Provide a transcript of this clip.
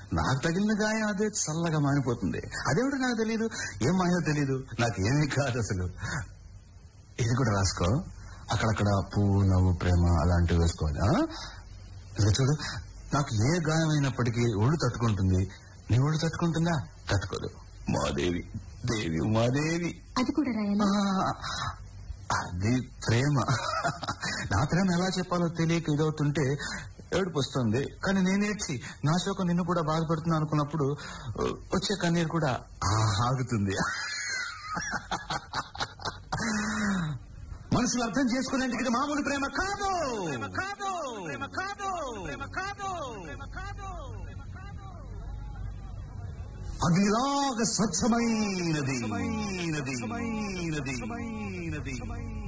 నాకు తగిలిన గాయం అదే చల్లగా మానిపోతుంది అదేమిటో నాకు తెలియదు ఏం మాయో తెలియదు నాకు ఏమీ కాదు అసలు ఇది కూడా రాసుకో అక్కడక్కడ పువ్వు నవ్వు ప్రేమ అలాంటివి వేసుకోవాలి ఆ? ఇదిగో చూడు నాకు ఏ గాయం అయినప్పటికీ ఒళ్ళు తట్టుకుంటుంది నీ ఒళ్ళు తట్టుకుంటుందా తట్టుకోదు మాదేవి దేవి ఉమాదేవి అది కూడా ఆ, రాయాలా అది ప్రేమ నా ప్రేమ ఎలా చెప్పాలో తెలియక ఇదవుతుంటే ఏడుపు వస్తుంది కానీ నేనేడ్చి నా శోకం నిన్ను కూడా బాధపడుతున్నా అనుకున్నప్పుడు ఆ, వచ్చే కన్నీరు కూడా ఆ, ఆగుతుంది మనుషులు అర్థం చేసుకునేందుకు ఇది మామూలు ప్రేమ కాదు కాదు ప్రేమ కాదు ప్రేమ కాదు అగ్నిలాగా స్వచ్ఛమైనది స్వచ్ఛమైనది స్వచ్ఛమైనది